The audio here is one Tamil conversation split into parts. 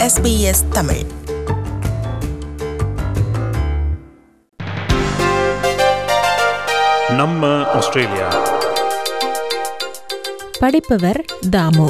SBS தமிழ் நம்ம ஆஸ்திரேலியா படிப்பவர் தாமு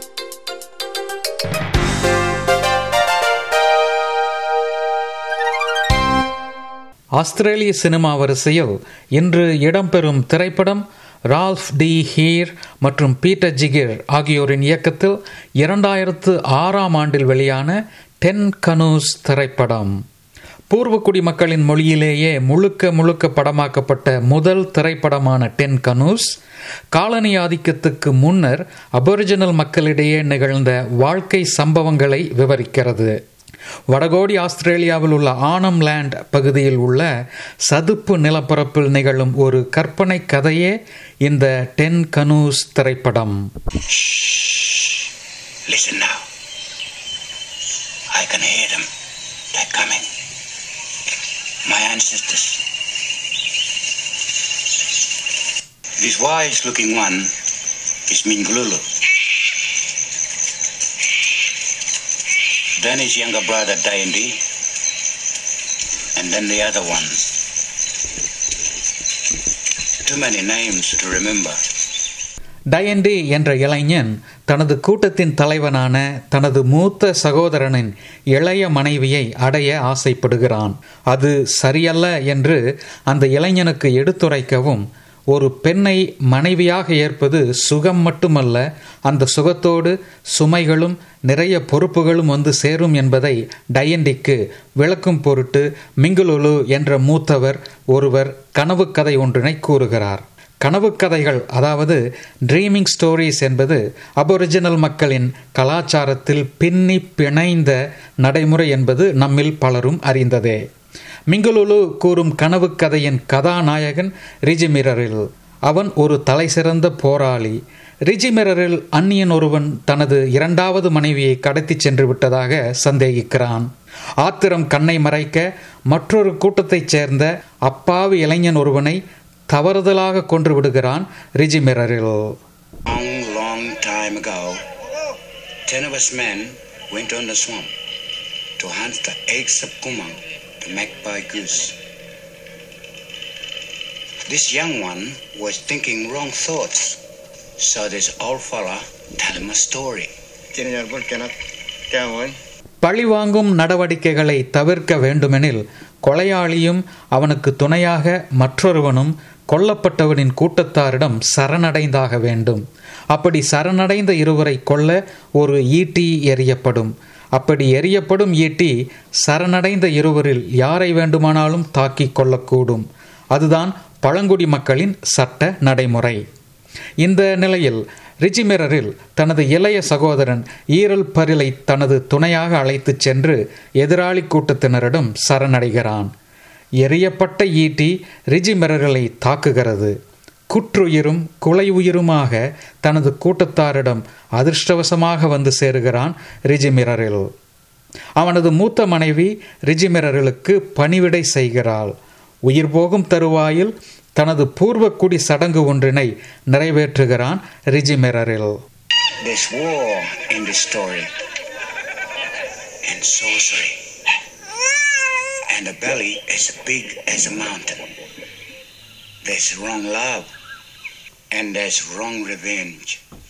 ஆஸ்திரேலிய சினிமா வரிசையில் இன்று இடம்பெறும் திரைப்படம் ரால்ஃப் டி ஹீர் மற்றும் பீட்டர் ஜிகிர் ஆகியோரின் இயக்கத்தில் இரண்டாயிரத்து ஆறாம் ஆண்டில் வெளியான டென் கனூஸ் திரைப்படம் பூர்வ குடிமக்களின் மொழியிலேயே முழுக்க முழுக்க படமாக்கப்பட்ட முதல் திரைப்படமான டென் கனூஸ் காலனி ஆதிக்கத்துக்கு முன்னர் அபொரிஜினல் மக்களிடையே நிகழ்ந்த வாழ்க்கை சம்பவங்களை விவரிக்கிறது வடகோடி ஆஸ்திரேலியாவில் உள்ள ஆனம் லேண்ட் பகுதியில் உள்ள சதுப்பு நிலப்பரப்பில் நிகழும் ஒரு கற்பனை கதையே இந்த டென் கனூஸ் திரைப்படம் Listen now. I can hear them. They're coming. My ancestors. This wise looking one is Minglulu. Then his younger brother Daindi. And then the other ones. Too many names to remember. Dayindi என்ற இளைஞன் தனது கூட்டத்தின் தலைவனான தனது மூத்த சகோதரனின் இளைய மனைவியை அடைய ஆசைப்படுகிறான் அது சரியல்ல என்று அந்த இளைஞனுக்கு எடுத்துரைக்கவும் ஒரு பெண்ணை மனைவியாக ஏற்பது சுகம் மட்டுமல்ல அந்த சுகத்தோடு சுமைகளும் நிறைய பொறுப்புகளும் வந்து சேரும் என்பதை டயண்டிக்கு விளக்கும் பொருட்டு மிங்குலுலு என்ற மூத்தவர் ஒருவர் கனவு கதை ஒன்றினை கூறுகிறார் கனவு கதைகள் அதாவது ட்ரீமிங் ஸ்டோரிஸ் என்பது அபொரிஜினல் மக்களின் கலாச்சாரத்தில் பின்னி பிணைந்த நடைமுறை என்பது நம்மில் பலரும் அறிந்ததே மிங்குலுலு கூறும் கனவு கதையின் கதாநாயகன் ரிஜிமிரரில் அவன் ஒரு தலைசிறந்த போராளி ரிஜிமிரரில் அந்நியன் ஒருவன் தனது இரண்டாவது மனைவியை கடத்திச் சென்று விட்டதாக சந்தேகிக்கிறான் ஆத்திரம் கண்ணை மறைக்க மற்றொரு கூட்டத்தைச் சேர்ந்த அப்பாவி இளைஞன் ஒருவனை தவறுதலாக கொன்று விடுகிறான் ரிஜிமிரரில் Long, long time ago, ten of us men went on the swamp to hunt the eggs of kumang, the magpie goose. This young one was thinking wrong thoughts, so this old fella tell him a story. பழிவாங்கும் நடவடிக்கைகளை தவிர்க்க வேண்டுமெனில் கொலையாளியும் அவனுக்கு துணையாக மற்றொருவனும் கொல்லப்பட்டவனின் கூட்டத்தாரிடம் சரணடைந்தாக வேண்டும் அப்படி சரணடைந்த இருவரை கொல்ல ஒரு ஈட்டி எறியப்படும் அப்படி எறியப்படும் ஈட்டி சரணடைந்த இருவரில் யாரை வேண்டுமானாலும் தாக்கிக் கொள்ளக்கூடும் அதுதான் பழங்குடி மக்களின் சட்ட நடைமுறை இந்த நிலையில் ரிஜிமிரரில் தனது இளைய சகோதரன் ஈரல் பரிலை தனது துணையாக அழைத்துச் சென்று எதிராளி கூட்டத்தினரிடம் சரணடைகிறான் எரியப்பட்ட ஈட்டி ரிஜிமிரர்களை தாக்குகிறது குற்றுயிரும் குலை உயிருமாக தனது கூட்டத்தாரிடம் அதிர்ஷ்டவசமாக வந்து சேருகிறான் ரிஜிமிரரில் அவனது மூத்த மனைவி ரிஜிமிரர்களுக்கு பணிவிடை செய்கிறாள் உயிர் போகும் தருவாயில் தனது பூர்வக்குடி சடங்கு ஒன்றினை நிறைவேற்றுகிறான் ரிஜிமிரரில் There's war in this story, and sorcery, and the belly as big as a mountain. There's wrong love, and there's wrong revenge.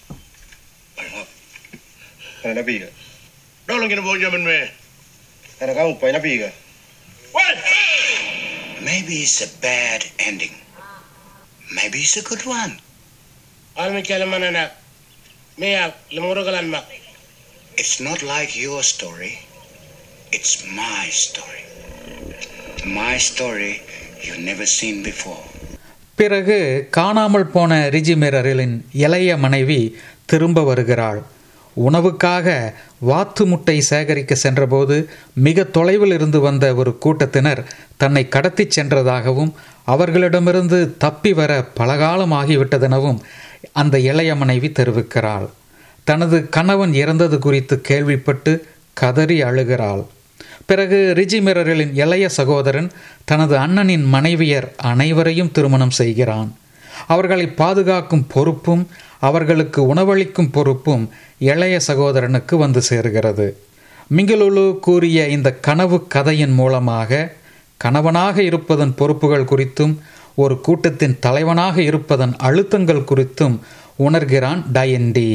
Ano piga? Đâu là cái bộ cho mình về? Ano ka upay na piga? What? Maybe it's a bad ending. Maybe it's a good one. Almi kala manana. Mea lemuragalan mak. It's not like your story. It's my story. My story you've never seen before. பிறகு காணாமல் போன ரிஜிமிரரிலின் இளைய மனைவி திரும்ப வருகிறாள் உணவுக்காக வாத்து முட்டை சேகரிக்க சென்றபோது மிக தொலைவில் இருந்து வந்த ஒரு கூட்டத்தினர் தன்னை கடத்திச் சென்றதாகவும் அவர்களிடமிருந்து தப்பி வர பலகாலம் ஆகிவிட்டதெனவும் அந்த இளைய மனைவி தெரிவிக்கிறாள் தனது கணவன் இறந்தது குறித்து கேள்விப்பட்டு கதறி அழுகிறாள் பிறகு ரிஜிமிரரின் இளைய சகோதரன் தனது அண்ணனின் மனைவியர் அனைவரையும் திருமணம் செய்கிறான் அவர்களை பாதுகாக்கும் பொறுப்பும் அவர்களுக்கு உணவளிக்கும் பொறுப்பும் இளைய சகோதரனுக்கு வந்து சேர்கிறது மிங்கலுலு கூறிய இந்த கனவு கதையின் மூலமாக கணவனாக இருப்பதன் பொறுப்புகள் குறித்தும் ஒரு கூட்டத்தின் தலைவனாக இருப்பதன் அழுத்தங்கள் குறித்தும் உணர்கிறான் டயன்டி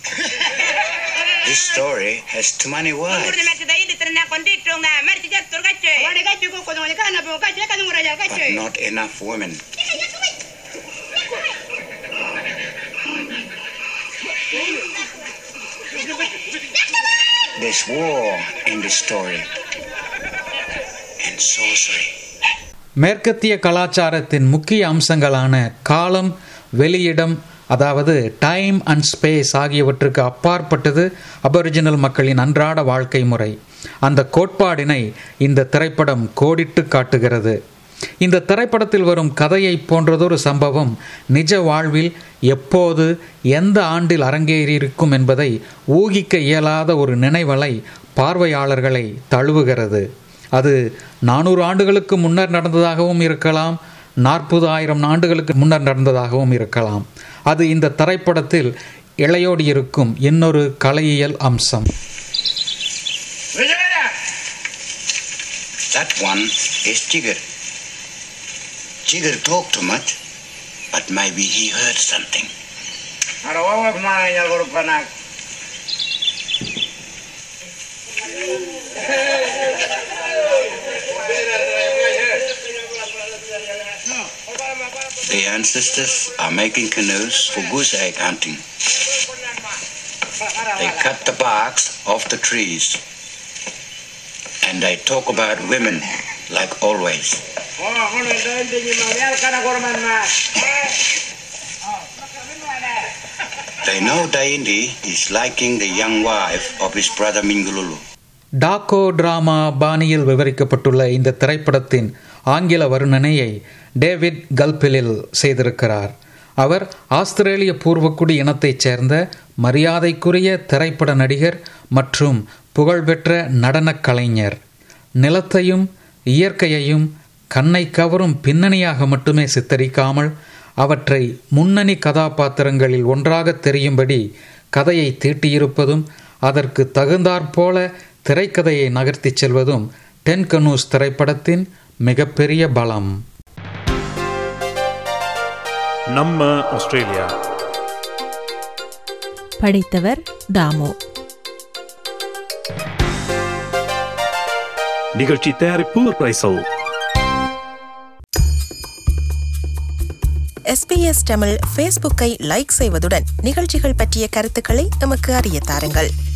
This story has too many words. Nguruna mati dai ditrna kondito nga marti jattur gache. Wade gache ko ko ngone kana bu gache kana ngura ja but gache. not enough women. There's war in this story and sorcery. மேற்கத்திய கலாச்சாரத்தின் முக்கிய அம்சங்களான காலம் வெளியிடம் அதாவது டைம் அண்ட் ஸ்பேஸ் ஆகியவற்றுக்கு அப்பாற்பட்டது அபரிஜினல் மக்களின் அன்றாட வாழ்க்கை முறை அந்த கோட்பாடினை இந்த திரைப்படம் கோடிட்டு காட்டுகிறது இந்த திரைப்படத்தில் வரும் கதையை போன்றதொரு சம்பவம் நிஜ வாழ்வில் எப்போது எந்த ஆண்டில் அரங்கேறியிருக்கும் என்பதை ஊகிக்க இயலாத ஒரு நினைவலை பார்வையாளர்களை தழுவுகிறது அது நானூறு ஆண்டுகளுக்கு முன்னர் நடந்ததாகவும் இருக்கலாம் நாற்பது ஆயிரம் ஆண்டுகளுக்கு முன்னர் நடந்ததாகவும் இருக்கலாம் அது இந்த திரைப்படத்தில் இளையோடி இருக்கும் இன்னொரு கலையியல் அம்சம் Vijaya! That one is Jigger. Jigger talked too much, but maybe he heard something. Ara wawa mana nya guru panak. The ancestors are making canoes for goose egg hunting. They cut the barks off the trees. And they talk about women like always. Oh, hono dai dingi ma yar kana guru manna. They know Daindi is liking the young wife of his brother Mingululu. டாக்கோ டிராமா பாணியில் விவரிக்கப்பட்டுள்ள இந்த திரைப்படத்தின் ஆங்கில வர்ணனையை டேவிட் கல்பிலில் செய்திருக்கிறார் அவர் ஆஸ்திரேலிய பூர்வக்குடி இனத்தைச் சேர்ந்த மரியாதைக்குரிய திரைப்பட நடிகர் மற்றும் புகழ்பெற்ற நடனக் கலைஞர் நிலத்தையும் இயற்கையையும் கண்ணை கவரும் பின்னணியாக மட்டுமே சித்தரிக்காமல் அவற்றை முன்னணி கதாபாத்திரங்களில் ஒன்றாக தெரியும்படி கதையை தீட்டியிருப்பதும் அதற்கு தகுந்தாற்போல திரைக்கதையை நகர்த்திச் செல்வதும் டென் கனூஸ் திரைப்படத்தின் மிகப்பெரிய பலம் நம்ம ஆஸ்திரேலியா படித்தவர் தாமு நிகழ்ச்சி தயாரிப்பு பிரைசல் எஸ்பிஎஸ் தமிழ் ஃபேஸ்புக்கை லைக் செய்வதுடன் நிகழ்ச்சிகள் பற்றிய கருத்துக்களை எமக்கு அறிய தாருங்கள்